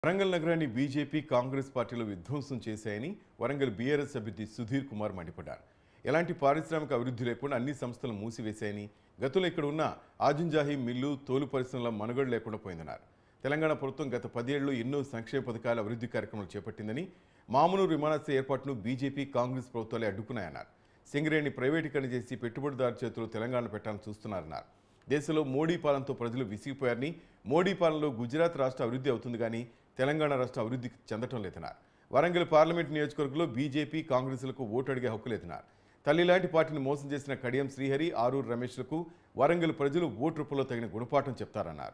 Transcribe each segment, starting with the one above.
వరంగల్ నగరాన్ని బీజేపీ కాంగ్రెస్ పార్టీలు విధ్వంసం చేశాయని వరంగల్ బీఆర్ఎస్ అభ్యర్థి సుధీర్ కుమార్ మండిపడ్డారు ఎలాంటి పారిశ్రామిక అభివృద్ధి లేకుండా అన్ని సంస్థలు మూసివేశాయని గతంలో ఇక్కడ ఉన్న ఆజుంజాహి మిల్లు తోలు పరిశ్రమల మనుగడ లేకుండా పోయిందన్నారు తెలంగాణ ప్రభుత్వం గత పదేళ్లు ఎన్నో సంక్షేమ పథకాల అభివృద్ధి కార్యక్రమాలు చేపట్టిందని మామూలు విమానాశ్రయ ఏర్పాటును బీజేపీ కాంగ్రెస్ ప్రభుత్వాలే అడ్డుకున్నాయన్నారు సింగరేణి ప్రైవేటీకరణ చేసి పెట్టుబడిదారు చేతులు తెలంగాణ పెట్టాలని చూస్తున్నారన్నారు దేశంలో మోడీ పాలనతో ప్రజలు విసిగిపోయారని మోడీ పాలనలో గుజరాత్ రాష్ట్ర అభివృద్ధి అవుతుంది కానీ తెలంగాణ రాష్ట్ర అభివృద్ధి చెందటం లేదన్నారు వరంగల్ పార్లమెంట్ నియోజకవర్గంలో బీజేపీ కాంగ్రెస్లకు ఓటు అడిగే హక్కు లేదన్నారు తల్లి లాంటి పార్టీని మోసం చేసిన కడియం శ్రీహరి ఆరూరు రమేష్లకు వరంగల్ ప్రజలు ఓటు రూపంలో తగిన గుణపాఠం చెప్తారన్నారు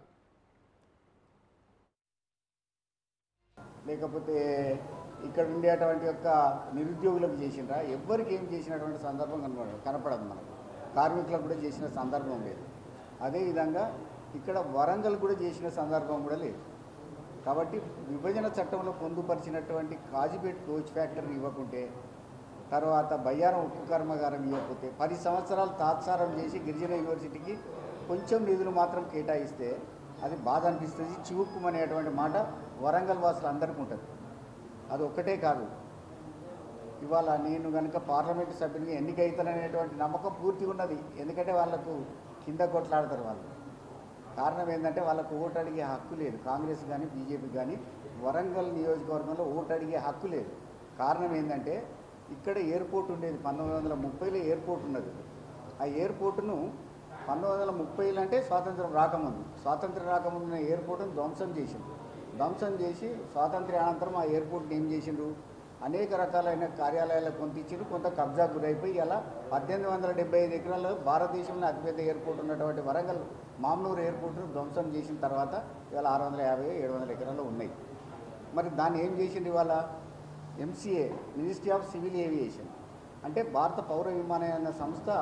లేకపోతే ఇక్కడ ఉండేటువంటి యొక్క నిరుద్యోగులకు చేసిండ్రా ఎవ్వరికి ఏం చేసినటువంటి సందర్భం కనపడదు కనపడదు మనకు కార్మికులకు కూడా చేసిన సందర్భం లేదు అదేవిధంగా ఇక్కడ వరంగల్ కూడా చేసిన సందర్భం కూడా లేదు కాబట్టి విభజన చట్టంలో పొందుపరిచినటువంటి కాజిపేట్ కోచ్ ఫ్యాక్టరీ ఇవ్వకుంటే తర్వాత బయ్యారం ఉక్కు కర్మాగారం ఇవ్వకపోతే పది సంవత్సరాలు తాత్సారం చేసి గిరిజన యూనివర్సిటీకి కొంచెం నిధులు మాత్రం కేటాయిస్తే అది బాధ అనిపిస్తుంది చివుక్కుమనేటువంటి మాట వరంగల్ వాసులు అందరికీ ఉంటుంది అది ఒక్కటే కాదు ఇవాళ నేను కనుక పార్లమెంటు సభ్యునిగా ఎన్నికైతాననేటువంటి నమ్మకం పూర్తిగా ఉన్నది ఎందుకంటే వాళ్ళకు కింద కొట్లాడతారు వాళ్ళు కారణం ఏంటంటే వాళ్ళకు ఓటు అడిగే హక్కు లేదు కాంగ్రెస్ కానీ బీజేపీ కానీ వరంగల్ నియోజకవర్గంలో ఓటు అడిగే హక్కు లేదు కారణం ఏంటంటే ఇక్కడ ఎయిర్పోర్ట్ ఉండేది పంతొమ్మిది వందల ముప్పైలో ఎయిర్పోర్ట్ ఉన్నది ఆ ఎయిర్పోర్టును పంతొమ్మిది వందల ముప్పైలో అంటే స్వాతంత్రం రాకముందు స్వాతంత్రం రాకముందు ఉన్న ఎయిర్పోర్టును ధ్వంసం చేసిండు ధ్వంసం చేసి స్వాతంత్ర్య అనంతరం ఆ ఎయిర్పోర్ట్ని ఏం చేసిండ్రు అనేక రకాలైన కార్యాలయాలకు కొంతిచ్చిండ్రు కొంత కబ్జా గురైపోయి ఇలా పద్దెనిమిది వందల డెబ్బై ఐదు ఎకరాల్లో భారతదేశంలో అతిపెద్ద ఎయిర్పోర్ట్ ఉన్నటువంటి వరంగల్ మామ్నూరు ఎయిర్పోర్ట్ను ధ్వంసం చేసిన తర్వాత ఇవాళ ఆరు వందల యాభై ఏడు వందల ఎకరాలు ఉన్నాయి మరి దాన్ని ఏం చేసింది ఇవాళ MCA ministry of civil aviation అంటే భారత పౌర విమానయాన సంస్థ